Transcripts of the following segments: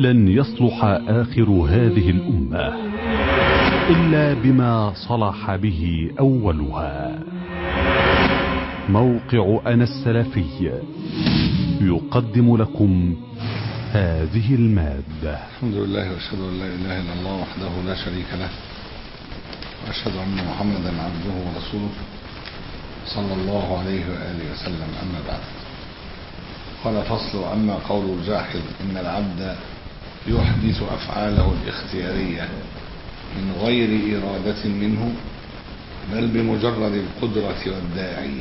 لن يصلح آخر هذه الأمة إلا بما صلح به أولها موقع أنا السلفي يقدم لكم هذه المادة الحمد لله واشهد ان لا اله الا الله وحده لا شريك له واشهد ان محمدا عبده ورسوله صلى الله عليه واله وسلم اما بعد قال فصل اما قول الجاحظ ان العبد يحدث افعاله الاختياريه من غير اراده منه بل بمجرد القدره والداعي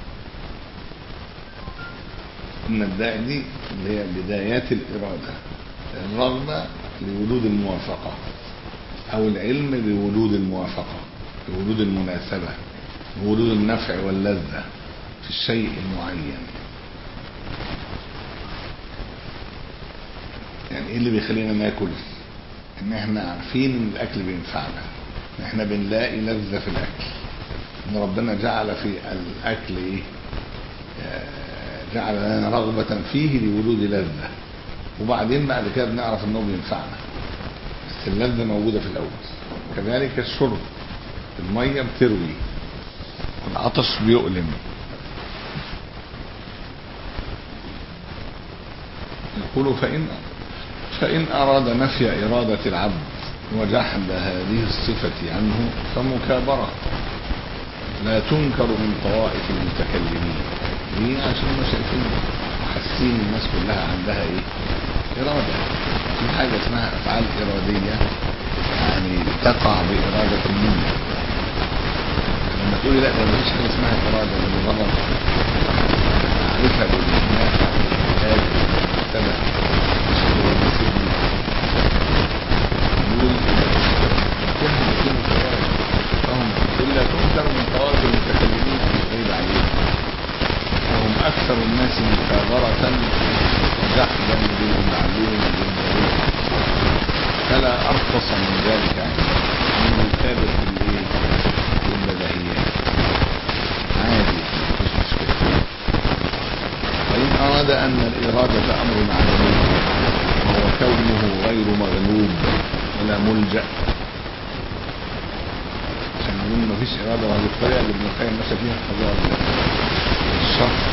ان الداعي دي اللي هي بدايات الاراده الرغبه لوجود الموافقه او العلم بوجود الموافقه بوجود المناسبه بوجود النفع واللذه في الشيء المعين يعني ايه اللي بيخلينا ناكل ان احنا عارفين ان الاكل بينفعنا ان احنا بنلاقي لذه في الاكل ان ربنا جعل في الاكل ايه جعل لنا رغبة فيه لوجود لذة وبعدين بعد كده بنعرف انه بينفعنا بس اللذة موجودة في الاول كذلك الشرب المية بتروي والعطش بيؤلم يقول فإن فإن أراد نفي إرادة العبد وجحد هذه الصفة عنه فمكابرة لا تنكر من طوائف المتكلمين ليه عشان هم شايفين وحاسين الناس كلها عندها ايه إرادة في حاجة اسمها أفعال إرادية يعني تقع بإرادة مني لما تقولي لا ده مفيش حاجة اسمها إرادة ده مجرد أعرفها بالإجماع هذا سبب مش هو نسيبني يقول كلهم يكونوا كوارث فهم إلا تنكر من طوائف المتكلمين غيب عليهم وهم أكثر الناس مكابرة وجحدا بالمعلوم بالمعلوم فلا أرخص من ذلك من الكابر في الإيه؟ بالبديهيات عادي مفيش مشكلة وإن أراد أن الإرادة أمر عدمي وهو كونه غير مغلوب ولا ملجأ عشان نقول مفيش إرادة وهذه الطريقة اللي ابن القيم مشى فيها قضاء الشر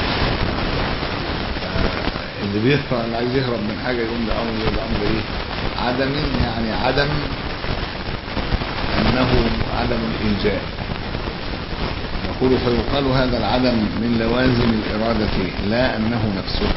اللي بيهرب اللي عايز يهرب من حاجة يقوم ده أمر ده أمر إيه عدم يعني عدم أنه عدم الإلجاء يقول فيقال هذا العدم من لوازم الإرادة لا أنه نفسها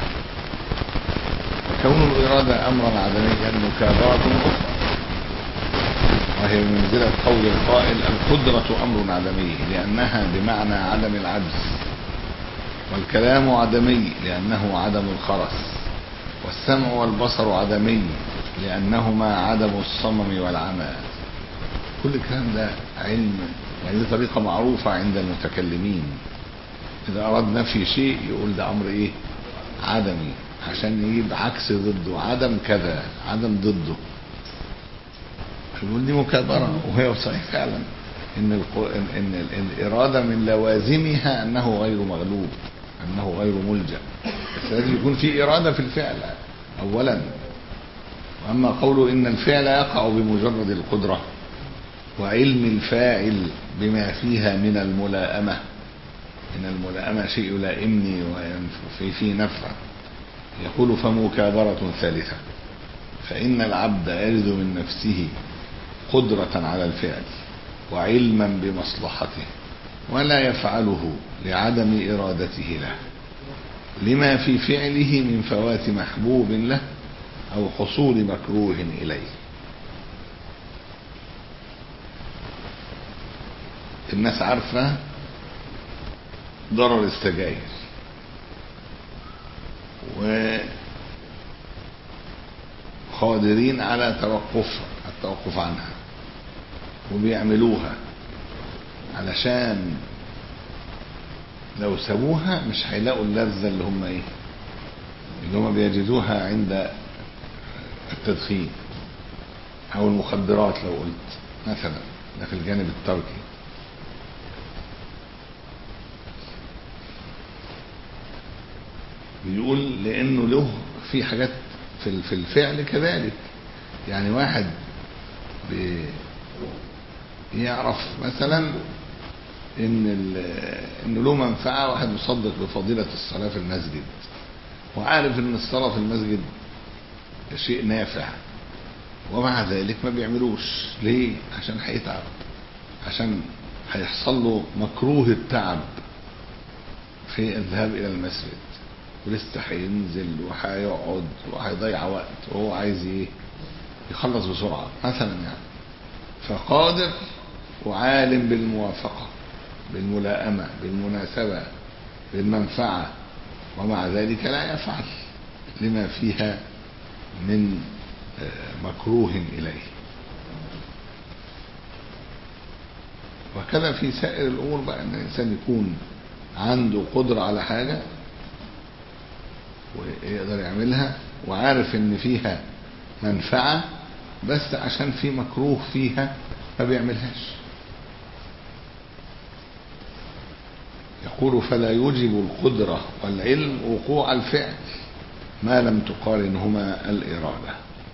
كون الإرادة أمرا عدميا مكابرة أخرى وهي بمنزلة قول القائل القدرة أمر عدمي لأنها بمعنى عدم العجز والكلام عدمي لأنه عدم الخرس والسمع والبصر عدمي لأنهما عدم الصمم والعمى كل الكلام ده علم يعني دي طريقة معروفة عند المتكلمين إذا أراد نفي شيء يقول ده أمر إيه عدمي عشان يجيب عكس ضده عدم كذا عدم ضده يقول دي مكابرة وهي صحيح فعلا إن, الق... إن, إن الإرادة من لوازمها أنه غير مغلوب أنه غير ملجأ بس لازم يكون في إرادة في الفعل أولا وأما قوله إن الفعل يقع بمجرد القدرة وعلم الفاعل بما فيها من الملائمة إن الملائمة شيء يلائمني وفي في نفع يقول فمكابرة ثالثة فإن العبد يجد من نفسه قدرة على الفعل وعلما بمصلحته ولا يفعله لعدم إرادته له لما في فعله من فوات محبوب له أو حصول مكروه إليه الناس عارفة ضرر السجاير وقادرين على توقف التوقف عنها وبيعملوها علشان لو سابوها مش هيلاقوا اللذة اللي هم ايه اللي هم بيجدوها عند التدخين او المخدرات لو قلت مثلا ده في الجانب التركي بيقول لانه له في حاجات في في الفعل كذلك يعني واحد بي يعرف مثلا ان ان له منفعه واحد مصدق بفضيله الصلاه في المسجد وعارف ان الصلاه في المسجد شيء نافع ومع ذلك ما بيعملوش ليه عشان هيتعب عشان هيحصل له مكروه التعب في الذهاب الى المسجد ولسه هينزل وهيقعد وهيضيع وقت وهو عايز ايه يخلص بسرعه مثلا يعني فقادر وعالم بالموافقه بالملائمه بالمناسبه بالمنفعه ومع ذلك لا يفعل لما فيها من مكروه إليه وكذا في سائر الأمور بقى أن الإنسان يكون عنده قدرة على حاجة ويقدر يعملها وعارف ان فيها منفعة بس عشان في مكروه فيها ما بيعملهاش يقول فلا يوجب القدرة والعلم وقوع الفعل ما لم تقارنهما الإرادة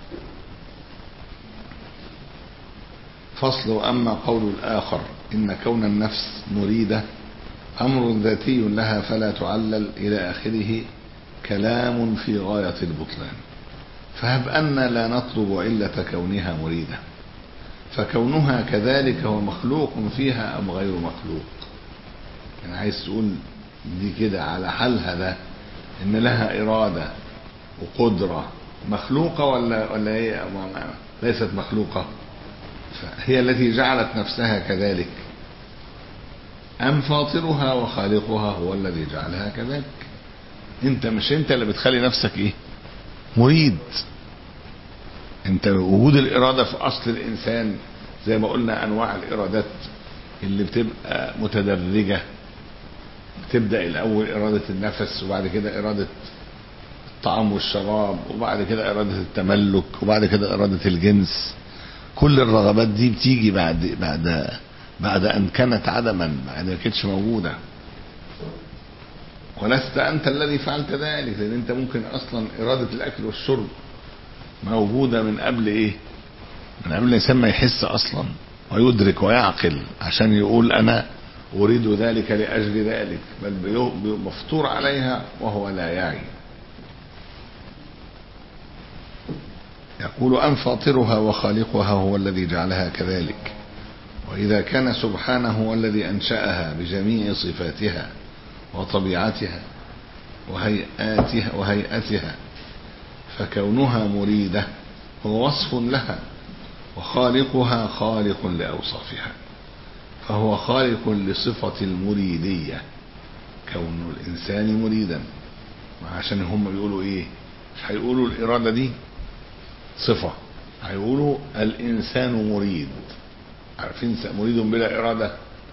فصل أما قول الآخر إن كون النفس مريدة أمر ذاتي لها فلا تعلل إلى آخره كلام في غاية البطلان فهب أن لا نطلب علة كونها مريدة فكونها كذلك هو مخلوق فيها أم غير مخلوق يعني عايز تقول دي كده على حالها ده إن لها إرادة وقدرة مخلوقة ولا ولا هي ليست مخلوقة هي التي جعلت نفسها كذلك أم فاطرها وخالقها هو الذي جعلها كذلك انت مش انت اللي بتخلي نفسك ايه مريد انت وجود الارادة في اصل الانسان زي ما قلنا انواع الارادات اللي بتبقى متدرجة بتبدأ الاول ارادة النفس وبعد كده ارادة الطعام والشراب وبعد كده ارادة التملك وبعد كده ارادة الجنس كل الرغبات دي بتيجي بعد بعد بعد ان كانت عدما بعد ما كانتش موجوده ولست انت الذي فعلت ذلك لان انت ممكن اصلا اراده الاكل والشرب موجوده من قبل ايه من قبل الانسان ما يحس اصلا ويدرك ويعقل عشان يقول انا اريد ذلك لاجل ذلك بل مفطور عليها وهو لا يعي يقول أن فاطرها وخالقها هو الذي جعلها كذلك وإذا كان سبحانه هو الذي أنشأها بجميع صفاتها وطبيعتها وهيئاتها وهيئتها فكونها مريدة هو وصف لها وخالقها خالق لأوصافها فهو خالق لصفة المريدية كون الإنسان مريدا عشان هم بيقولوا إيه مش هيقولوا الإرادة دي صفة هيقولوا الإنسان مريد عارفين مريد بلا إرادة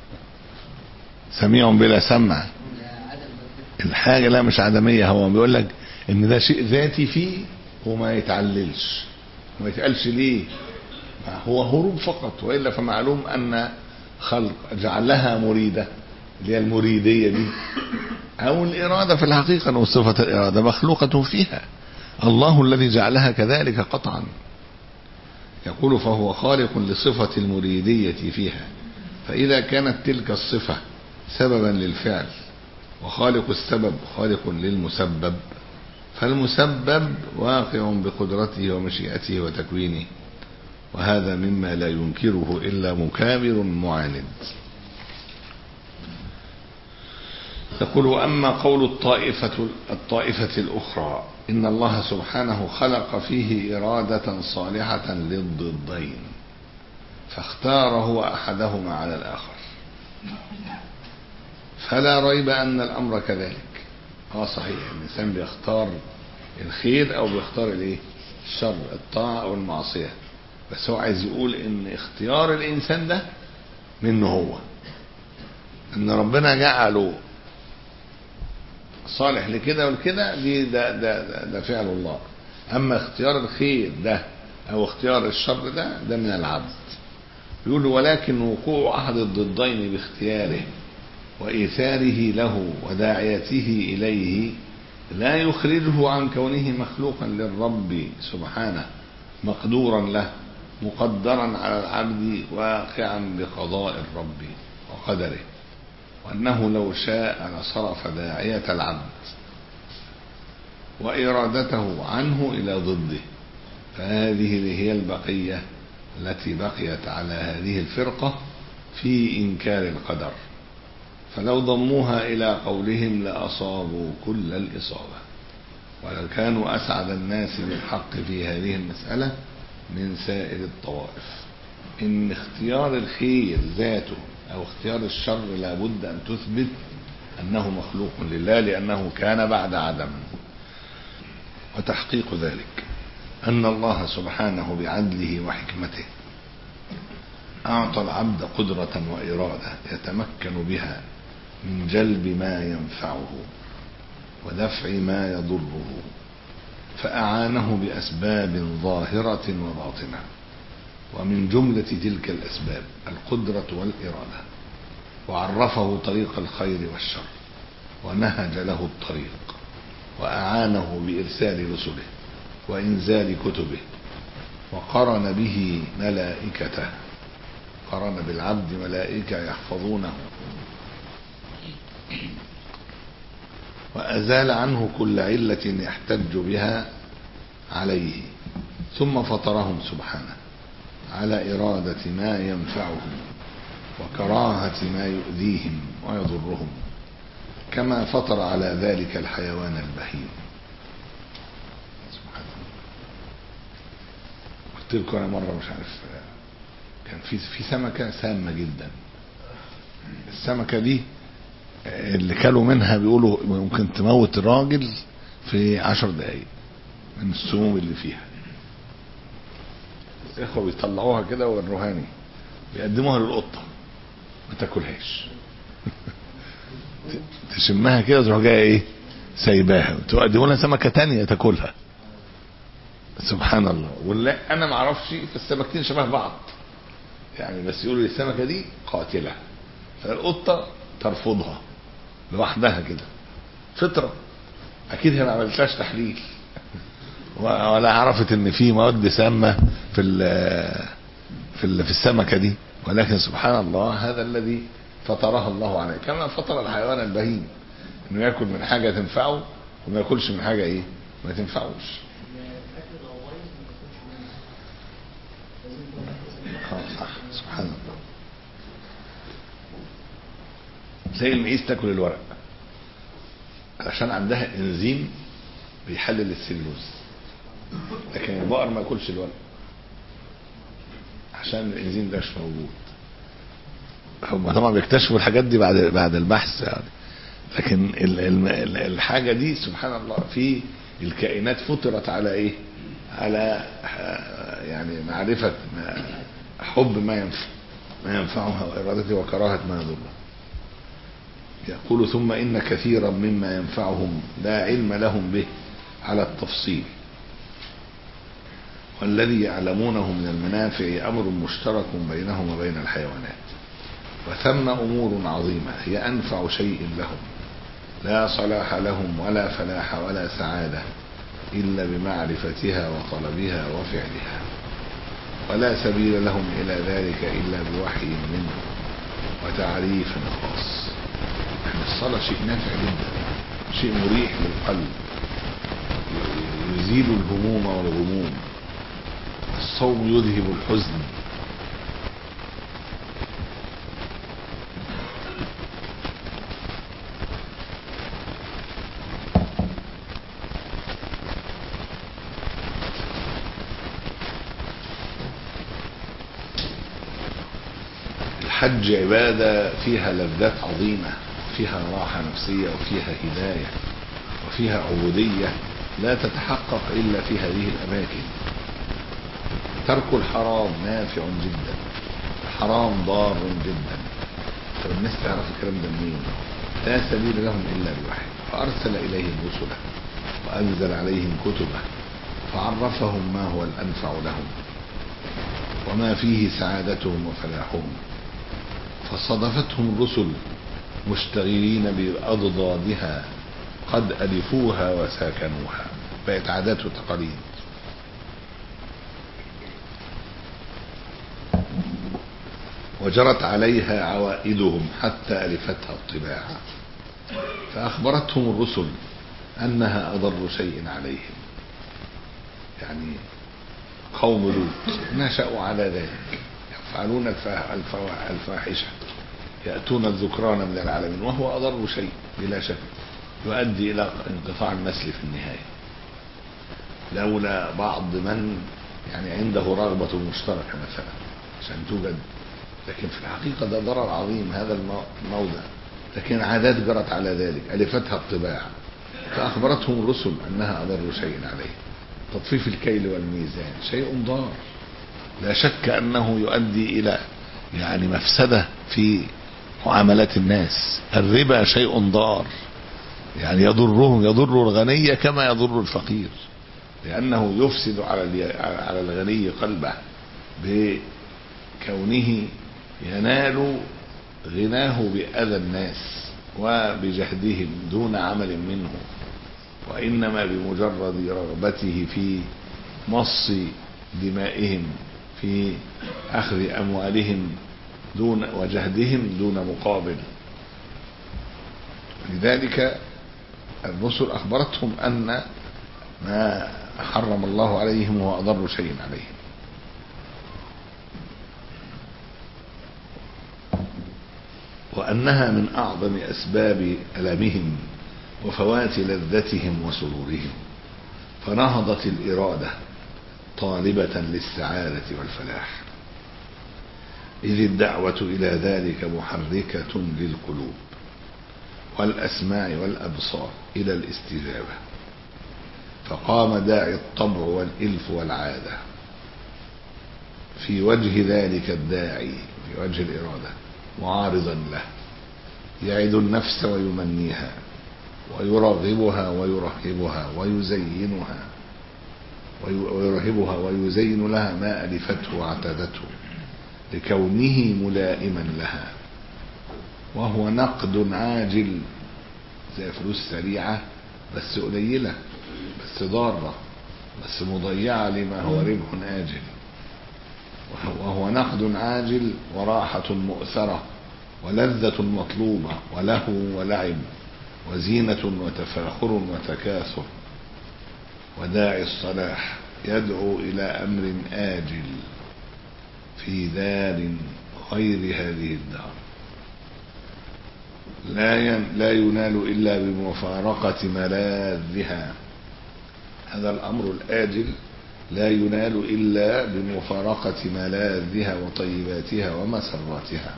سميع بلا سمع الحاجة لا مش عدمية هو بيقول لك إن ده شيء ذاتي فيه وما يتعللش وما يتقالش ليه هو هروب فقط وإلا فمعلوم أن خلق جعلها مريدة اللي هي المريدية دي أو الإرادة في الحقيقة أو صفة الإرادة مخلوقة فيها الله الذي جعلها كذلك قطعا يقول فهو خالق لصفة المريدية فيها فإذا كانت تلك الصفة سببا للفعل وخالق السبب خالق للمسبب فالمسبب واقع بقدرته ومشيئته وتكوينه وهذا مما لا ينكره إلا مكابر معاند يقول أما قول الطائفة الطائفة الأخرى إن الله سبحانه خلق فيه إرادة صالحة للضدين فاختار هو أحدهما على الآخر فلا ريب أن الأمر كذلك اه صحيح الإنسان بيختار الخير أو بيختار الإيه الشر الطاعة أو المعصية بس هو عايز يقول إن اختيار الإنسان ده منه هو إن ربنا جعله صالح لكده ولكده دي ده, ده, ده, ده فعل الله اما اختيار الخير ده او اختيار الشر ده ده من العبد يقول ولكن وقوع احد الضدين باختياره وايثاره له وداعيته اليه لا يخرجه عن كونه مخلوقا للرب سبحانه مقدورا له مقدرا على العبد واقعا بقضاء الرب وقدره وأنه لو شاء لصرف داعية العبد وإرادته عنه إلى ضده فهذه هي البقية التي بقيت على هذه الفرقة في إنكار القدر فلو ضموها إلى قولهم لأصابوا كل الإصابة ولو كانوا أسعد الناس بالحق في هذه المسألة من سائر الطوائف إن اختيار الخير ذاته أو اختيار الشر لابد أن تثبت أنه مخلوق لله لأنه كان بعد عدم وتحقيق ذلك أن الله سبحانه بعدله وحكمته أعطى العبد قدرة وإرادة يتمكن بها من جلب ما ينفعه ودفع ما يضره فأعانه بأسباب ظاهرة وباطنة ومن جملة تلك الأسباب القدرة والإرادة وعرفه طريق الخير والشر ونهج له الطريق وأعانه بإرسال رسله وإنزال كتبه وقرن به ملائكته قرن بالعبد ملائكة يحفظونه وأزال عنه كل علة يحتج بها عليه ثم فطرهم سبحانه على إرادة ما ينفعهم وكراهة ما يؤذيهم ويضرهم كما فطر على ذلك الحيوان البهيم سبحان الله قلت لكم أنا مرة مش عارف كان في في سمكة سامة جدا السمكة دي اللي كلوا منها بيقولوا ممكن تموت الراجل في عشر دقايق من السموم اللي فيها الاخوه بيطلعوها كده ويروهاني بيقدموها للقطه ما تاكلهاش تشمها كده تروح جايه ايه سايباها وتقدموا لها سمكه تانية تاكلها سبحان الله ولا انا ما اعرفش فالسمكتين شبه بعض يعني بس يقولوا السمكه دي قاتله فالقطه ترفضها لوحدها كده فطره اكيد هي ما عملتلاش تحليل ولا عرفت ان في مواد سامه في ال في ال في السمكه دي ولكن سبحان الله هذا الذي فطرها الله عليه كما فطر الحيوان البهيم انه ياكل من حاجه تنفعه وما ياكلش من حاجه ايه ما تنفعوش صح سبحان الله زي المعيز تاكل الورق علشان عندها انزيم بيحلل السلوز لكن البقر ما ياكلش الورق عشان الانزيم ده مش موجود هم طبعا بيكتشفوا الحاجات دي بعد بعد البحث يعني لكن ال ال الحاجه دي سبحان الله في الكائنات فطرت على ايه؟ على يعني معرفه ما حب ما ينفع ما ينفعها وارادته وكراهه ما يضرها يقول ثم إن كثيرا مما ينفعهم لا علم لهم به على التفصيل والذي يعلمونه من المنافع أمر مشترك بينهم وبين الحيوانات وثم أمور عظيمة هي أنفع شيء لهم لا صلاح لهم ولا فلاح ولا سعادة إلا بمعرفتها وطلبها وفعلها ولا سبيل لهم إلى ذلك إلا بوحي منه وتعريف خاص يعني الصلاة شيء نافع جدا شيء مريح للقلب يزيل الهموم والغموم الصوم يذهب الحزن الحج عبادة فيها لذات عظيمة فيها راحة نفسية وفيها هداية وفيها عبودية لا تتحقق إلا في هذه الأماكن ترك الحرام نافع جدا الحرام ضار جدا طب الناس تعرف الكلام ده منين لا سبيل لهم إلا بوحي فأرسل إليهم رسله وأنزل عليهم كتبه فعرفهم ما هو الأنفع لهم وما فيه سعادتهم وفلاحهم فصادفتهم الرسل مشتغلين بأضدادها قد ألفوها وساكنوها بقت عادات وتقاليد وجرت عليها عوائدهم حتى ألفتها الطباع فأخبرتهم الرسل أنها أضر شيء عليهم يعني قوم لوط نشأوا على ذلك يفعلون الفا- الفوا- الفاحشة يأتون الذكران من العالمين وهو أضر شيء بلا شك يؤدي إلى انقطاع النسل في النهاية لولا بعض من يعني عنده رغبة مشتركة مثلا عشان توجد لكن في الحقيقة ده ضرر عظيم هذا المو- الموضع لكن عادات جرت على ذلك ألفتها الطباع فأخبرتهم الرسل أنها أضر شيء عليه تطفيف الكيل والميزان شيء ضار لا شك أنه يؤدي إلى يعني مفسدة في معاملات الناس الربا شيء ضار يعني يضرهم يضر الغني كما يضر الفقير لأنه يفسد على الي- على الغني قلبه بكونه ينال غناه بأذى الناس وبجهدهم دون عمل منه وإنما بمجرد رغبته في مص دمائهم في أخذ أموالهم دون وجهدهم دون مقابل لذلك الرسل أخبرتهم أن ما حرم الله عليهم هو أضر شيء عليهم وأنها من أعظم أسباب ألمهم وفوات لذتهم وسرورهم فنهضت الإرادة طالبة للسعادة والفلاح إذ الدعوة إلى ذلك محركة للقلوب والأسماع والأبصار إلى الاستجابة فقام داعي الطبع والإلف والعادة في وجه ذلك الداعي في وجه الإرادة معارضا له يعد النفس ويمنيها ويرغبها ويرهبها ويزينها وي- ويرهبها ويزين لها ما ألفته واعتادته لكونه ملائما لها وهو نقد عاجل زي فلوس سريعة بس قليلة بس ضارة بس مضيعة لما هو ربح آجل وهو نقد عاجل وراحة مؤثرة ولذة مطلوبة وله ولعب وزينة وتفاخر وتكاثر وداعي الصلاح يدعو إلى أمر آجل في دار غير هذه الدار لا ين لا ينال إلا بمفارقة ملاذها هذا الأمر الآجل لا ينال إلا بمفارقة ملاذها وطيباتها ومسراتها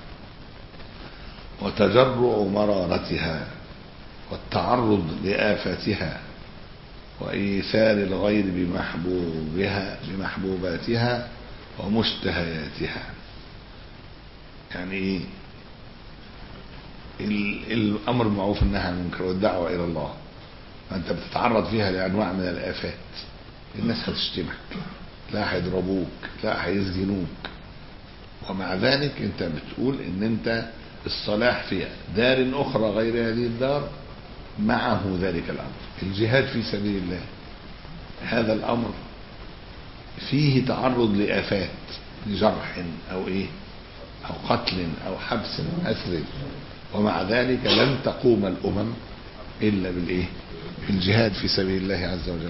وتجرع مرارتها والتعرض لآفاتها وإيثار الغير بمحبوبها بمحبوباتها ومشتهياتها يعني إيه ال- الأمر بالمعروف والنهي عن المنكر والدعوة إلى الله فأنت بتتعرض فيها لأنواع من الآفات الناس هتشتمك لا هيضربوك لا هيسجنوك ومع ذلك انت بتقول ان انت الصلاح في دار اخرى غير هذه الدار معه ذلك الامر الجهاد في سبيل الله هذا الامر فيه تعرض لافات لجرح او ايه او قتل او حبس اسر ومع ذلك لن تقوم الامم الا بالايه بالجهاد في سبيل الله عز وجل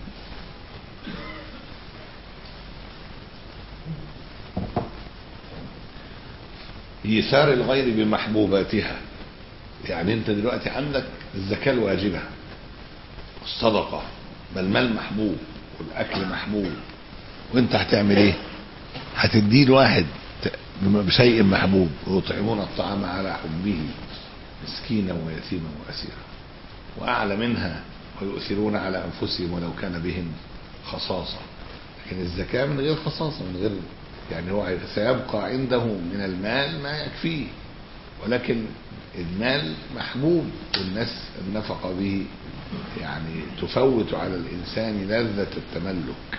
إيثار الغير بمحبوباتها يعني أنت دلوقتي عندك الزكاة الواجبة والصدقة بل المال محبوب والأكل محبوب وأنت هتعمل إيه؟ هتديه لواحد ت- بشيء محبوب ويطعمون الطعام على حبه مسكينا ويتيما وأسيرا وأعلى منها ويؤثرون على أنفسهم ولو كان بهم خصاصة لكن الزكاة من غير خصاصة من غير يعني هو سيبقى عنده من المال ما يكفيه ولكن المال محبوب والناس النفقة به يعني تفوت على الإنسان لذة التملك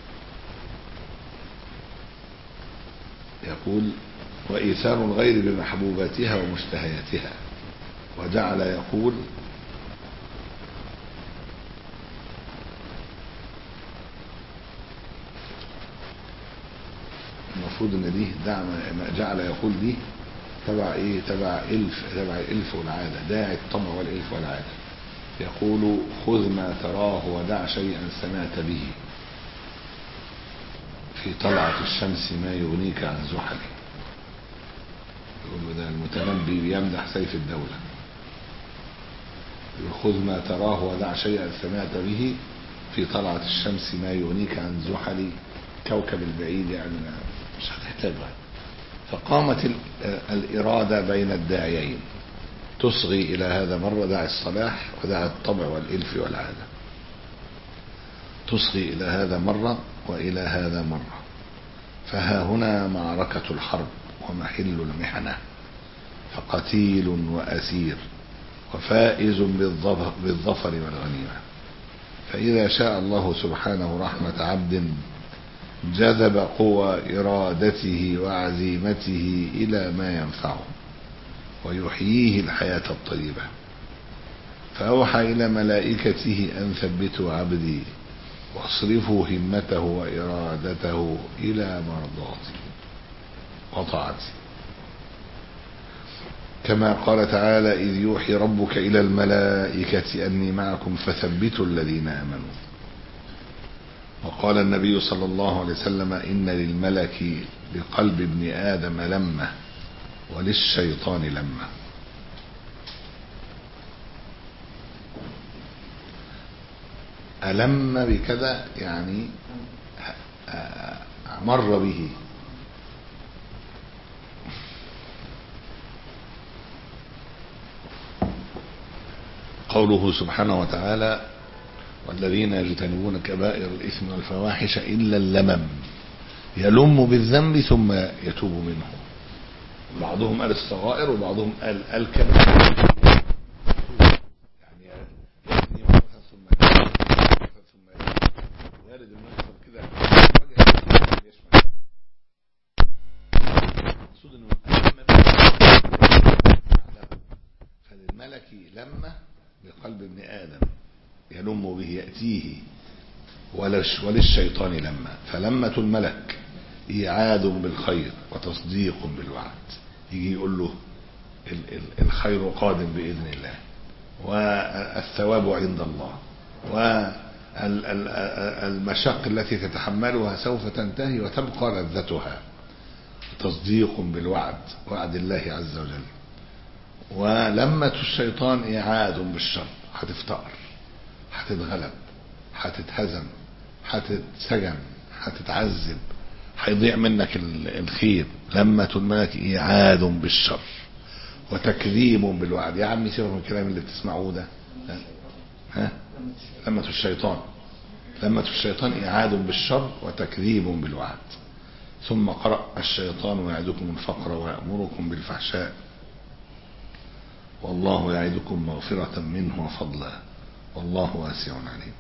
يقول وإيثار الغير بمحبوباتها ومشتهياتها وجعل يقول المفروض ان دي دع ما جعل يقول دي تبع ايه تبع الف تبع الالف والعاده داعي الطمع والالف والعاده يقول خذ ما تراه ودع شيئا سمعت به في طلعة الشمس ما يغنيك عن زحل يقول ده المتنبي بيمدح سيف الدولة يقول خذ ما تراه ودع شيئا سمعت به في طلعة الشمس ما يغنيك عن زحل كوكب البعيد يعني مش هتحتاج فقامت الإرادة بين الداعيين تصغي إلى هذا مرة داعي الصلاح وداعي الطبع والإلف والعادة تصغي إلى هذا مرة وإلى هذا مرة فها هنا معركة الحرب ومحل المحنة فقتيل وأسير وفائز بالظفر, بالظفر والغنيمة فإذا شاء الله سبحانه رحمة عبد جذب قوى إرادته وعزيمته إلى ما ينفعه ويحييه الحياة الطيبة فأوحى إلى ملائكته أن ثبتوا عبدي واصرفوا همته وإرادته إلى مرضاتي وطاعتي كما قال تعالى إذ يوحي ربك إلى الملائكة أني معكم فثبتوا الذين آمنوا وقال النبي صلى الله عليه وسلم إن للملك بقلب ابن آدم لمة وللشيطان لمة ألم بكذا يعني مر به قوله سبحانه وتعالى والذين يجتنبون كبائر الإثم والفواحش إلا اللمم يلم بالذنب ثم يتوب منه بعضهم قال الصغائر وبعضهم قال الكبائر يعني يأتي مرة ثم ثم وارد المنصب كده يشمل المقصود انه فللملك لمه بقلب ابن ادم يلم به ياتيه وللشيطان لما فلمة الملك إيعاد بالخير وتصديق بالوعد يجي يقول له الخير قادم بإذن الله والثواب عند الله والمشق التي تتحملها سوف تنتهي وتبقى لذتها تصديق بالوعد وعد الله عز وجل ولمة الشيطان إعاد بالشر هتفتقر هتتغلب هتتهزم هتتسجن هتتعذب هيضيع منك الخير لما الملك إيعاد بالشر وتكذيب بالوعد يا عمي سيبك من الكلام اللي بتسمعوه ده ها لمة الشيطان لمة الشيطان إعاد بالشر وتكذيب بالوعد ثم قرأ الشيطان يعدكم الفقر ويأمركم بالفحشاء والله يعدكم مغفرة منه وفضلا والله واسع عليم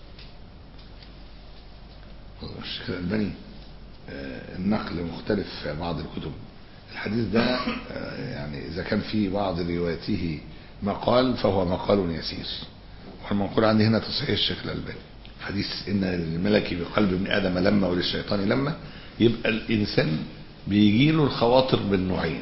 الشيخ الألباني النقل مختلف في بعض الكتب الحديث ده يعني إذا كان في بعض رواياته مقال فهو مقال يسير والمنقول عندي هنا تصحيح الشيخ الألباني حديث إن للملك بقلب ابن آدم لما وللشيطان لما يبقى الإنسان بيجي له الخواطر بالنوعين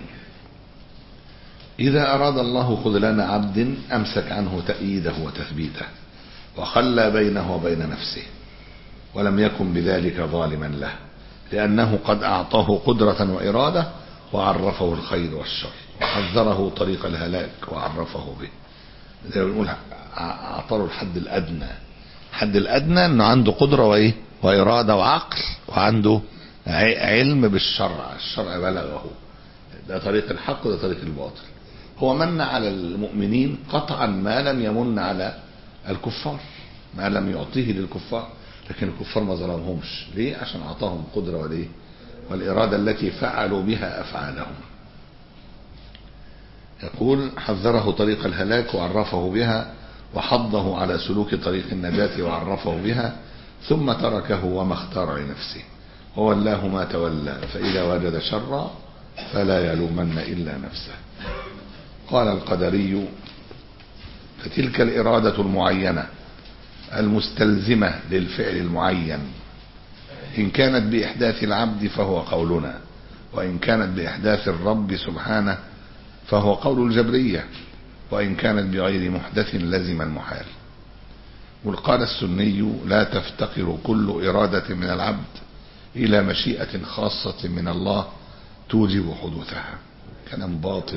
إذا أراد الله خذلان عبد أمسك عنه تأييده وتثبيته وخلى بينه وبين نفسه ولم يكن بذلك ظالما له لأنه قد أعطاه قدرة وإرادة وعرفه الخير والشر وحذره طريق الهلاك وعرفه به زي ما بنقول أعطاه الحد الأدنى الحد الأدنى أنه عنده قدرة وإيه وإرادة وعقل وعنده علم بالشرع الشرع بلغه ده طريق الحق وده طريق الباطل هو من على المؤمنين قطعا ما لم يمن على الكفار ما لم يعطيه للكفار لكن الكفار ما ظلمهمش ليه عشان اعطاهم قدرة وليه والإرادة التي فعلوا بها أفعالهم يقول حذره طريق الهلاك وعرفه بها وحضه على سلوك طريق النجاة وعرفه بها ثم تركه وما اختار لنفسه وولاه ما تولى فإذا وجد شرا فلا يلومن إلا نفسه قال القدري فتلك الإرادة المعينة المستلزمة للفعل المعين إن كانت بإحداث العبد فهو قولنا وإن كانت بإحداث الرب سبحانه فهو قول الجبرية وإن كانت بغير محدث لزم المحال قال السني لا تفتقر كل إرادة من العبد إلى مشيئة خاصة من الله توجب حدوثها كلام باطل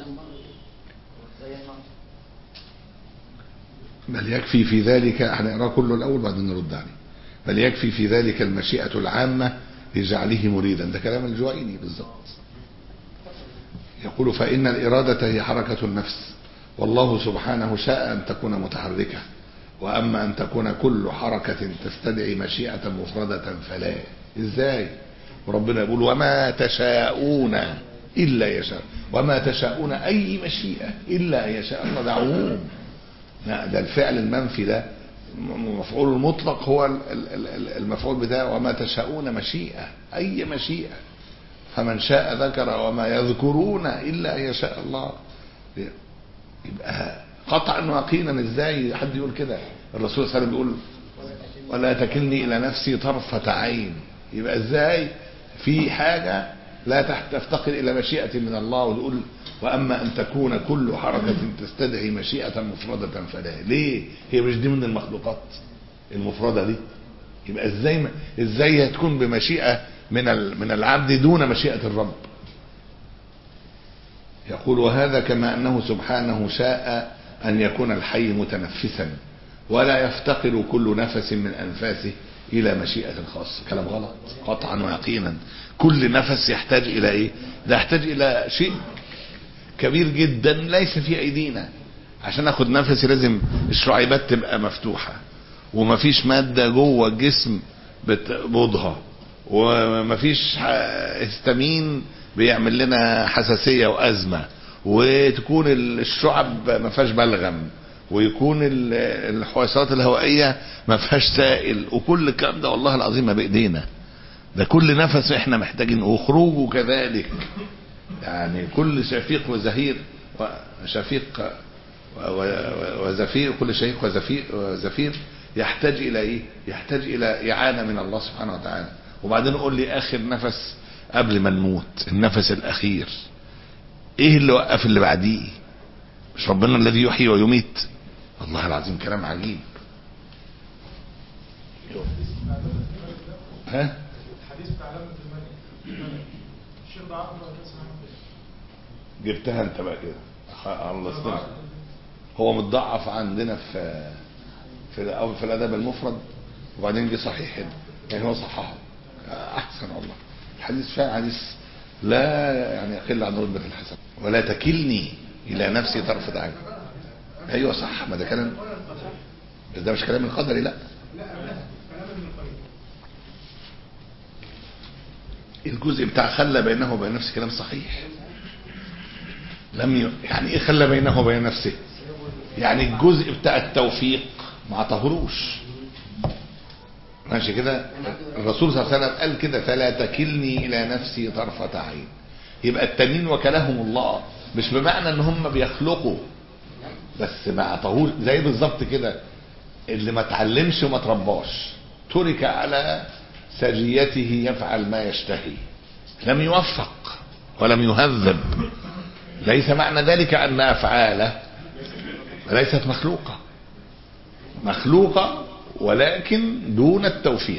بل يكفي في ذلك هنقراه كله الأول بعدين نرد عليه بل يكفي في ذلك المشيئة العامة لجعله مريدا ده كلام الجويني بالضبط يقول فإن الإرادة هي حركة النفس والله سبحانه شاء أن تكون متحركة وأما أن تكون كل حركة تستدعي مشيئة مفردة فلا إزاي وربنا يقول وما تشاءون إلا يشاء وما تشاءون أي مشيئة إلا يشاء الله ده عموم لا ده الفعل المنفي ده مفعول المطلق هو المفعول بتاعه وما تشاءون مشيئة أي مشيئة فمن شاء ذكر وما يذكرون إلا يشاء الله يبقى قطعا ويقينا ازاي حد يقول كده الرسول صلى الله عليه وسلم بيقول ولا تكلني الى نفسي طرفة عين يبقى ازاي في حاجة لا تفتقر الى مشيئة من الله وتقول واما ان تكون كل حركة تستدعي مشيئة مفردة فلا ليه هي مش دي من المخلوقات المفردة دي يبقى ازاي ازاي هتكون بمشيئة من من العبد دون مشيئة الرب يقول وهذا كما انه سبحانه شاء ان يكون الحي متنفسا ولا يفتقر كل نفس من انفاسه الى مشيئة خاصة كلام غلط قطعا ويقينا كل نفس يحتاج الى ايه ده يحتاج الى شيء كبير جدا ليس في ايدينا عشان اخد نفسي لازم الشعيبات تبقى مفتوحة ومفيش مادة جوه الجسم بتبوضها ومفيش هستامين بيعمل لنا حساسية وازمة وتكون الشعب ما فيهاش بلغم ويكون الحويصلات الهوائية ما فيهاش سائل وكل الكلام ده والله العظيم ما بايدينا ده كل نفس احنا محتاجين وخروجه كذلك يعني كل شفيق وزهير وشفيق وزفير كل شهيق وزفير, وزفير يحتاج الى ايه يحتاج الى اعانة من الله سبحانه وتعالى وبعدين قول لي اخر نفس قبل ما نموت النفس الاخير ايه اللي وقف اللي بعديه مش ربنا الذي يحيي ويميت والله العظيم كلام عجيب ها الحديث بتاع علامة المني الشيخ ده عقله ولا اسمه جبتها انت بقى كده الله يستر هو متضعف عندنا في في الأول في الادب المفرد وبعدين جه صحيح هنا يعني هو صححه احسن والله الحديث فعلا حديث لا يعني يقل عن رتبة الحسن ولا تكلني الى نفسي طرفة عين ايوه صح ما ده كلام بس ده مش كلام القدري لا الجزء بتاع خلى بينه وبين نفسه كلام صحيح لم ي... يعني ايه خلى بينه وبين نفسه يعني الجزء بتاع التوفيق ما عطاهوش ماشي كده الرسول صلى الله عليه وسلم قال كده فلا تكلني الى نفسي طرفة عين يبقى التانيين وكلهم الله مش بمعنى ان هم بيخلقوا بس ما عطاهوش زي بالظبط كده اللي ما اتعلمش وما ترباش ترك على سجيته يفعل ما يشتهي لم يوفق ولم يهذب ليس معنى ذلك ان افعاله ليست مخلوقه مخلوقه ولكن دون التوفيق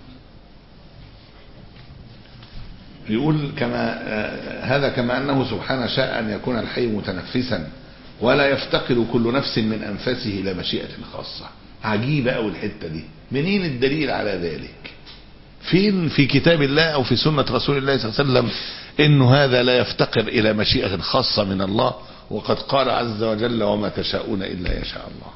يقول كما هذا كما انه سبحانه شاء ان يكون الحي متنفسا ولا يفتقر كل نفس من انفاسه الى مشيئه خاصه عجيبه قوي الحته دي منين الدليل على ذلك فين في كتاب الله او في سنه رسول الله صلى الله عليه وسلم انه هذا لا يفتقر الى مشيئه خاصه من الله وقد قال عز وجل وما تشاءون الا يشاء الله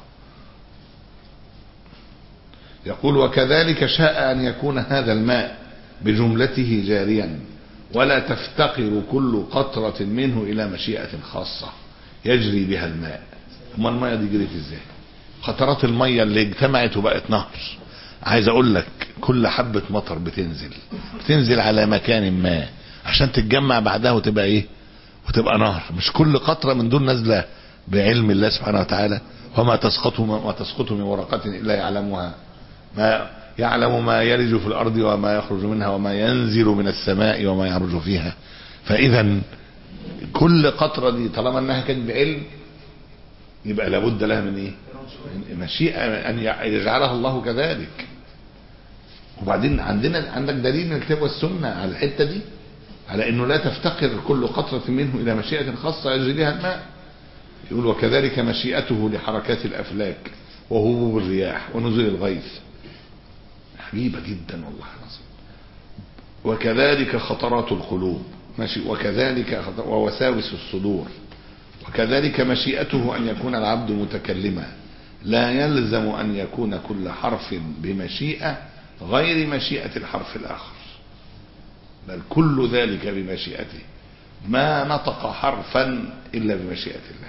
يقول وكذلك شاء ان يكون هذا الماء بجملته جاريا ولا تفتقر كل قطرة منه إلى مشيئة خاصة يجري بها الماء أما المية دي جريت إزاي قطرات المية اللي اجتمعت وبقت نهر عايز أقول لك كل حبة مطر بتنزل بتنزل على مكان ما عشان تتجمع بعدها وتبقى إيه وتبقى نهر مش كل قطرة من دول نازلة بعلم الله سبحانه وتعالى وما تسقط ما تسقط من ورقة إلا يعلمها ما يعلم ما يلج في الأرض وما يخرج منها وما ينزل من السماء وما يعرج فيها فإذا كل قطرة دي طالما أنها كانت بعلم يبقى لابد لها من إيه من مشيئة أن يجعلها الله كذلك وبعدين عندنا عندك دليل من الكتاب والسنة على الحتة دي على انه لا تفتقر كل قطرة منه الى مشيئة خاصة يجري بها الماء يقول وكذلك مشيئته لحركات الافلاك وهبوب الرياح ونزول الغيث عجيبة جدا والله العظيم وكذلك خطرات القلوب ماشي وكذلك خطر ووساوس الصدور وكذلك مشيئته ان يكون العبد متكلما لا يلزم ان يكون كل حرف بمشيئة غير مشيئة الحرف الاخر بل كل ذلك بمشيئته ما نطق حرفا الا بمشيئة الله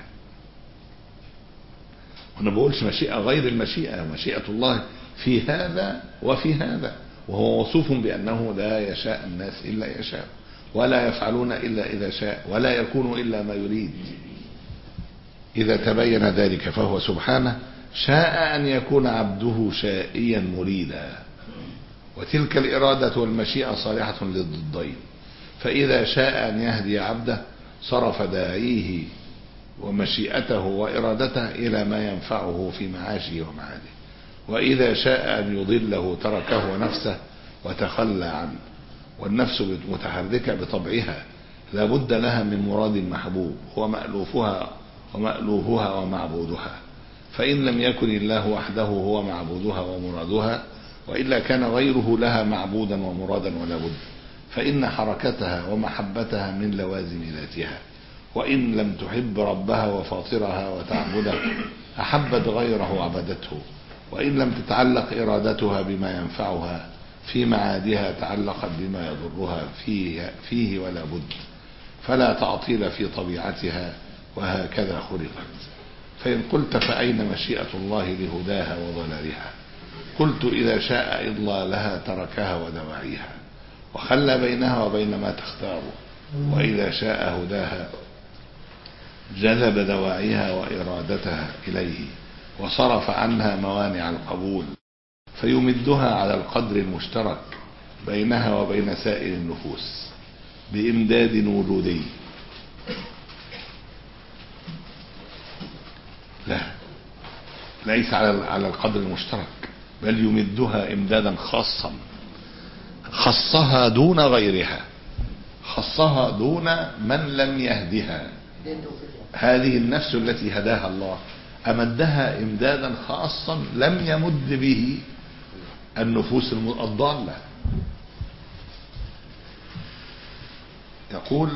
وانا بقولش مشيئة غير المشيئة مشيئة الله في هذا وفي هذا وهو موصوف بأنه لا يشاء الناس إلا يشاء ولا يفعلون إلا إذا شاء ولا يكون إلا ما يريد إذا تبين ذلك فهو سبحانه شاء أن يكون عبده شائيا مريدا وتلك الإرادة والمشيئة صالحة للضدين فإذا شاء أن يهدي عبده صرف داعيه ومشيئته وإرادته إلى ما ينفعه في معاشه ومعاده وإذا شاء أن يضله تركه نفسه وتخلى عنه والنفس متحركة بطبعها لا بد لها من مراد محبوب هو مألوفها ومألوفها ومعبودها فإن لم يكن الله وحده هو معبودها ومرادها وإلا كان غيره لها معبودا ومرادا ولا بد فإن حركتها ومحبتها من لوازم ذاتها وإن لم تحب ربها وفاطرها وتعبده أحبت غيره وعبدته وإن لم تتعلق إرادتها بما ينفعها في معادها تعلقت بما يضرها فيه, فيه ولا بد فلا تعطيل في طبيعتها وهكذا خلقت فإن قلت فأين مشيئة الله لهداها وضلالها قلت إذا شاء إضلالها تركها ودواعيها وخلى بينها وبين ما تختار وإذا شاء هداها جذب دواعيها وإرادتها إليه وصرف عنها موانع القبول فيمدها على القدر المشترك بينها وبين سائر النفوس بإمداد وجودي لا ليس على على القدر المشترك بل يمدها إمدادا خاصا خصها دون غيرها خصها دون من لم يهدها هذه النفس التي هداها الله أمدها إمدادا خاصا لم يمد به النفوس الضالة يقول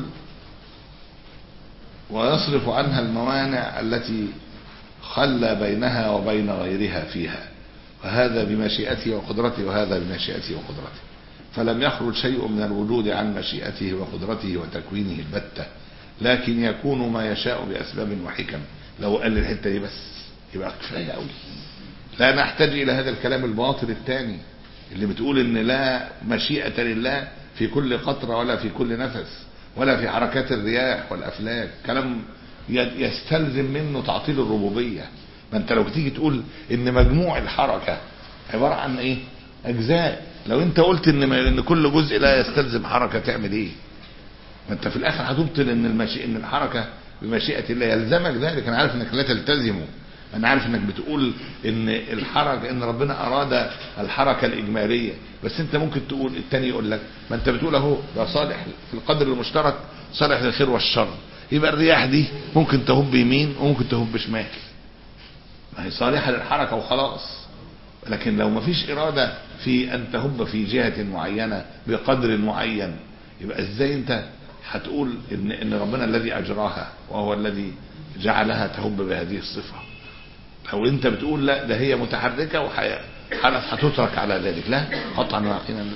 ويصرف عنها الموانع التي خلى بينها وبين غيرها فيها وهذا بمشيئته وقدرته وهذا بمشيئته وقدرته فلم يخرج شيء من الوجود عن مشيئته وقدرته وتكوينه البتة لكن يكون ما يشاء بأسباب وحكم لو قال الحتة دي بس يبقى كفاية قوي لا نحتاج إلى هذا الكلام الباطل الثاني اللي بتقول ان لا مشيئة لله في كل قطرة ولا في كل نفس ولا في حركات الرياح والأفلاك كلام يستلزم منه تعطيل الربوبية ما انت لو تيجي تقول ان مجموع الحركة عبارة عن ايه اجزاء لو انت قلت ان ان كل جزء لا يستلزم حركة تعمل ايه ما انت في الاخر هتبطل ان المشي ان الحركة بمشيئة الله يلزمك ذلك انا عارف انك لا تلتزمه انا عارف انك بتقول ان الحركة ان ربنا اراد الحركة الاجمالية بس انت ممكن تقول التاني يقول لك ما انت بتقول اهو ده صالح في القدر المشترك صالح للخير والشر يبقى الرياح دي ممكن تهب يمين وممكن تهب شمال ما هي صالحة للحركة وخلاص لكن لو ما فيش إرادة في أن تهب في جهة معينة بقدر معين يبقى إزاي أنت هتقول إن, إن ربنا الذي أجراها وهو الذي جعلها تهب بهذه الصفة لو أنت بتقول لا ده هي متحركة وحرف هتترك على ذلك لا قطعا ويقينا لا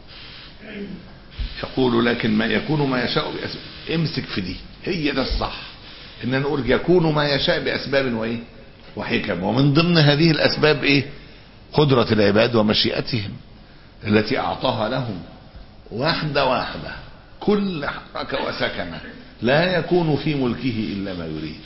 يقول لكن ما يكون ما يشاء بأسباب امسك في دي هي ده الصح ان نقول يكون ما يشاء بأسباب وإيه وحكم ومن ضمن هذه الأسباب إيه قدرة العباد ومشيئتهم التي أعطاها لهم واحدة واحدة كل حركة وسكنة لا يكون في ملكه إلا ما يريد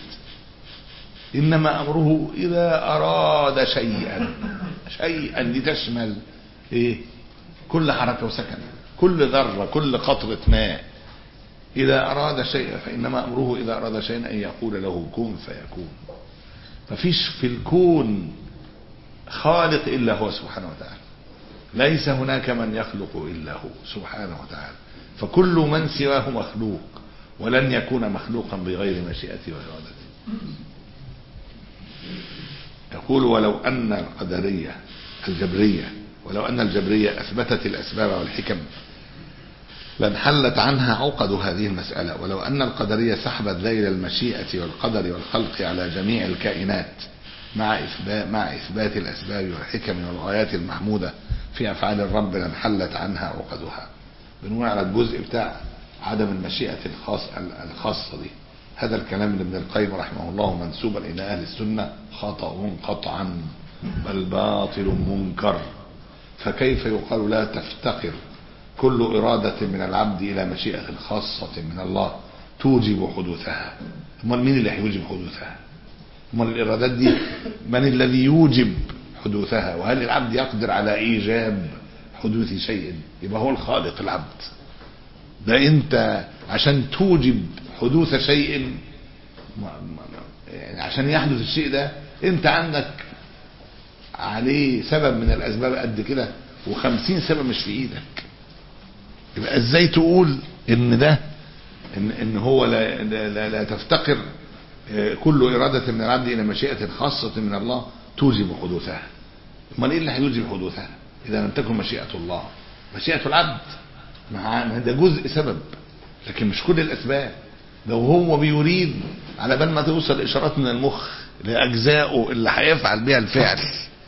إنما أمره إذا أراد شيئا شيئا لتشمل ايه كل حركة وسكن كل ذرة كل قطرة ماء إذا أراد شيئا فإنما أمره إذا أراد شيئا أن يقول له كن فيكون مفيش في الكون خالق إلا هو سبحانه وتعالى ليس هناك من يخلق إلا هو سبحانه وتعالى فكل من سواه مخلوق ولن يكون مخلوقا بغير مشيئته وإرادته يقول ولو أن القدرية الجبرية ولو أن الجبرية أثبتت الأسباب والحكم لانحلت عنها عقد هذه المسألة ولو أن القدرية سحبت ذيل المشيئة والقدر والخلق على جميع الكائنات مع إثبات, مع إثبات الأسباب والحكم والغايات المحمودة في أفعال الرب لانحلت عنها عقدها بنقول على الجزء بتاع عدم المشيئة الخاص الخاصة دي هذا الكلام لابن القيم رحمه الله منسوبا إلى أهل السنة خطأ قطعا بل باطل منكر فكيف يقال لا تفتقر كل إرادة من العبد إلى مشيئة خاصة من الله توجب حدوثها امال مين اللي هيوجب حدوثها امال الإرادات دي من الذي يوجب حدوثها وهل العبد يقدر على إيجاب حدوث شيء يبقى هو الخالق العبد ده انت عشان توجب حدوث شيء يعني عشان يحدث الشيء ده انت عندك عليه سبب من الاسباب قد كده وخمسين سبب مش في ايدك يبقى ازاي تقول ان ده ان, إن هو لا, لا, لا, لا تفتقر كل إرادة من العبد إلى مشيئة خاصة من الله توجب حدوثها امال ايه اللي هيوجب حدوثها اذا لم تكن مشيئة الله مشيئة العبد مع ده جزء سبب لكن مش كل الاسباب لو هو بيريد على بال ما توصل اشارات من المخ لاجزائه اللي هيفعل بها الفعل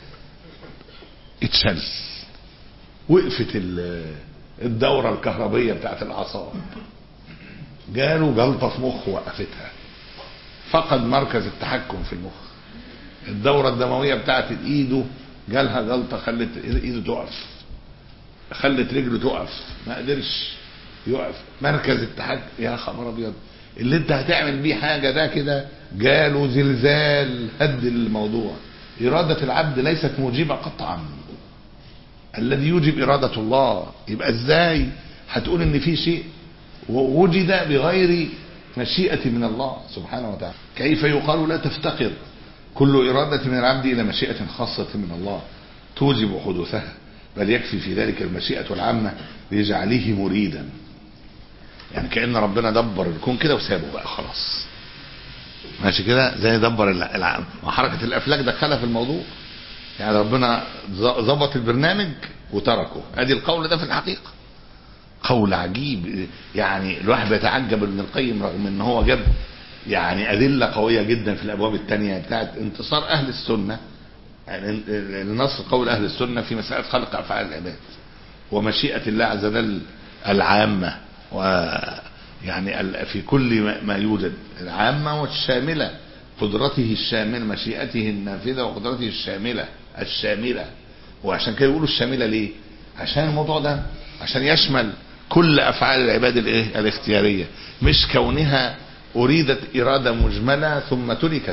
اتشل وقفت الدورة الكهربية بتاعت الاعصاب جاله جلطة في مخه وقفتها فقد مركز التحكم في المخ الدورة الدموية بتاعت ايده جالها جلطة خلت ايده تقف خلت رجله تقف ما قدرش يقف مركز التحكم يا خبر ابيض اللي انت هتعمل بيه حاجة ده كده جاله زلزال هد الموضوع إرادة العبد ليست موجبة قطعا الذي يوجب إرادة الله يبقى ازاي هتقول ان في شيء وجد بغير مشيئة من الله سبحانه وتعالى كيف يقال لا تفتقر كل إرادة من العبد إلى مشيئة خاصة من الله توجب حدوثها بل يكفي في ذلك المشيئة العامة ليجعله مريدا يعني كأن ربنا دبر الكون كده وسابه بقى خلاص ماشي كده زي دبر العالم وحركة الأفلاك دخلها في الموضوع يعني ربنا ظبط البرنامج وتركه ادي القول ده في الحقيقة قول عجيب يعني الواحد بيتعجب ابن القيم رغم ان هو جاب يعني أدلة قوية جدا في الأبواب الثانية بتاعت انتصار أهل السنة يعني النص قول أهل السنة في مسألة خلق أفعال العباد ومشيئة الله عز وجل العامة ويعني في كل ما يوجد العامة والشاملة قدرته الشاملة مشيئته النافذة وقدرته الشاملة الشاملة وعشان كده يقولوا الشاملة ليه عشان الموضوع ده عشان يشمل كل أفعال العباد الايه الاختيارية مش كونها أريدت إرادة مجملة ثم تركت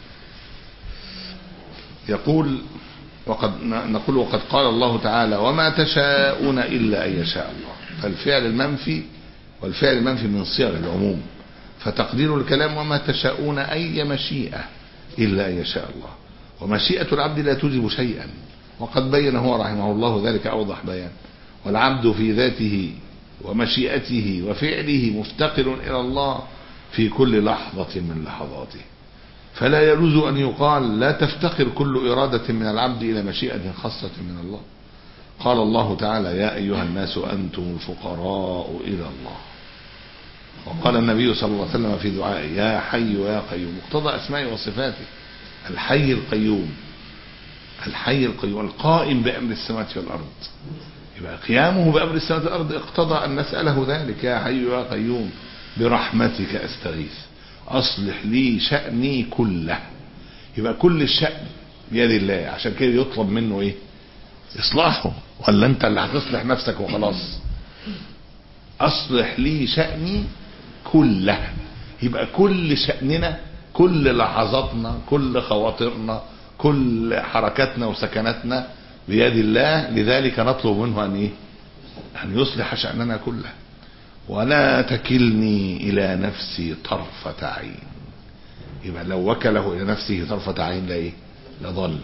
يقول وقد نقول وقد قال الله تعالى وما تشاءون إلا أن يشاء الله فالفعل المنفي والفعل المنفي من صيغ العموم فتقدير الكلام وما تشاءون أي مشيئة إلا أن يشاء الله ومشيئة العبد لا توجب شيئا وقد بين هو رحمه الله ذلك أوضح بيان والعبد في ذاته ومشيئته وفعله مفتقر إلى الله في كل لحظة من لحظاته فلا يجوز أن يقال لا تفتقر كل إرادة من العبد إلى مشيئة خاصة من الله قال الله تعالى يا أيها الناس أنتم الفقراء إلى الله وقال النبي صلى الله عليه وسلم في دعائه يا حي يا قيوم مقتضى أسمائه وصفاته الحي القيوم الحي القيوم القائم بأمر السماوات والأرض يبقى قيامه بأمر السماوات والأرض اقتضى أن نسأله ذلك يا حي يا قيوم برحمتك أستغيث أصلح لي شأني كله يبقى كل الشأن بيد الله عشان كده يطلب منه ايه اصلاحه ولا انت اللي هتصلح نفسك وخلاص اصلح لي شأني كله يبقى كل شأننا كل لحظاتنا كل خواطرنا كل حركاتنا وسكناتنا بيد الله لذلك نطلب منه أن إيه أن يصلح شأننا كله ولا تكلني إلى نفسي طرفة عين يبقى لو وكله إلى نفسه طرفة عين لا إيه لضل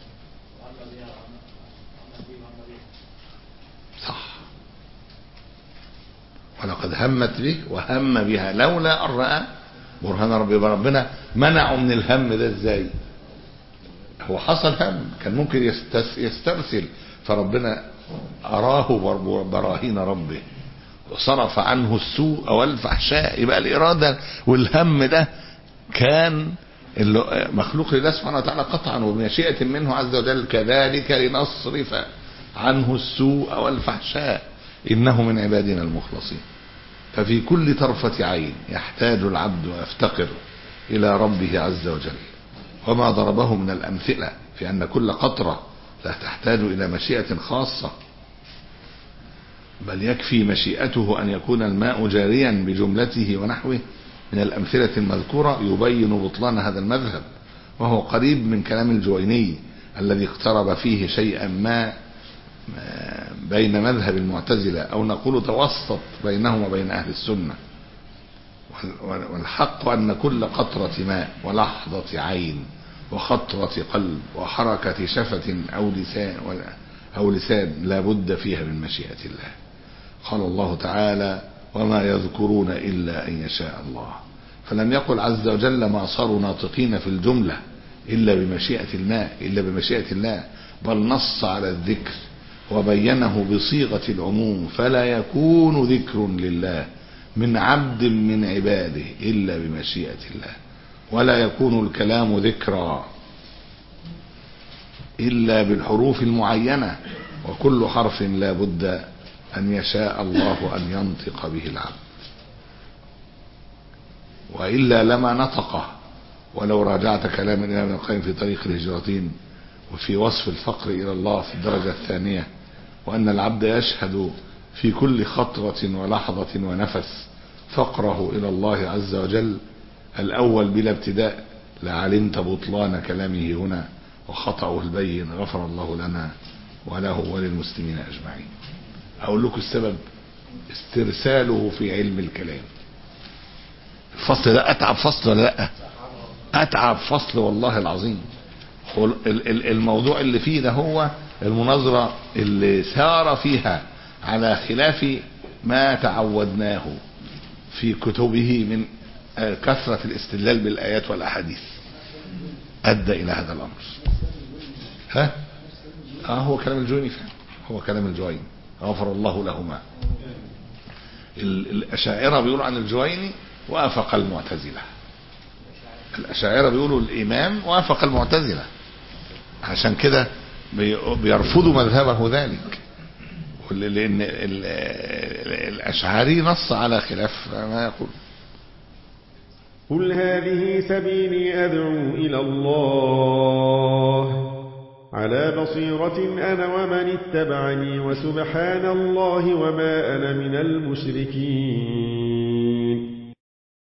صح ولقد همت به وهم بها لولا أن رأى برهان ربي ربنا منعه من الهم ده ازاي هو حصل هم كان ممكن يستس يسترسل فربنا أراه بر- براهين ربه وصرف عنه السوء والفحشاء يبقى الإرادة والهم ده كان اللي- مخلوق لله سبحانه وتعالى قطعا وبمشيئة منه عز وجل كذلك لنصرف عنه السوء والفحشاء إنه من عبادنا المخلصين ففي كل طرفة عين يحتاج العبد ويفتقر إلى ربه عز وجل وما ضربه من الأمثلة في أن كل قطرة لا تحتاج إلى مشيئة خاصة بل يكفي مشيئته أن يكون الماء جاريا بجملته ونحوه من الأمثلة المذكورة يبين بطلان هذا المذهب وهو قريب من كلام الجويني الذي اقترب فيه شيئا ما ما بين مذهب المعتزلة أو نقول توسط بينهم وبين أهل السنة وال- والحق أن كل قطرة ماء ولحظة عين وخطرة قلب وحركة شفة أو لسان أو لسان لا بد فيها من مشيئة الله قال الله تعالى وما يذكرون إلا أن يشاء الله فلم يقل عز وجل ما صاروا ناطقين في الجملة إلا بمشيئة الله إلا بمشيئة الله بل نص على الذكر وبينه بصيغة العموم فلا يكون ذكر لله من عبد من عباده إلا بمشيئة الله ولا يكون الكلام ذكرا إلا بالحروف المعينة وكل حرف لا بد أن يشاء الله أن ينطق به العبد وإلا لما نطقه ولو راجعت كلام الإمام ابن القيم في طريق الهجرتين وفي وصف الفقر إلى الله في الدرجة الثانية وأن العبد يشهد في كل خطرة ولحظة ونفس فقره إلى الله عز وجل الأول بلا ابتداء لعلمت بطلان كلامه هنا وخطأه البين غفر الله لنا وله وللمسلمين أجمعين أقول لكم السبب استرساله في علم الكلام الفصل ده أتعب فصل ولا لأ أتعب فصل والله العظيم هو ال- ال- الموضوع اللي فيه ده هو المناظرة اللي سار فيها على خلاف ما تعودناه في كتبه من آه، كثرة الاستدلال بالآيات والأحاديث أدى إلى هذا الأمر ها آه هو كلام الجويني فعلا هو كلام الجويني غفر الله لهما ال- الأشاعرة بيقولوا عن الجويني وافق المعتزلة الأشاعرة بيقولوا الإمام وافق المعتزلة عشان كده بي- بيرفضوا مذهبه ذلك وال- لأن ال- ال- الأشعري نص على خلاف ما يقول قل هذه سبيلي أدعو إلى الله على بصيرة أنا ومن اتبعني وسبحان الله وما أنا من المشركين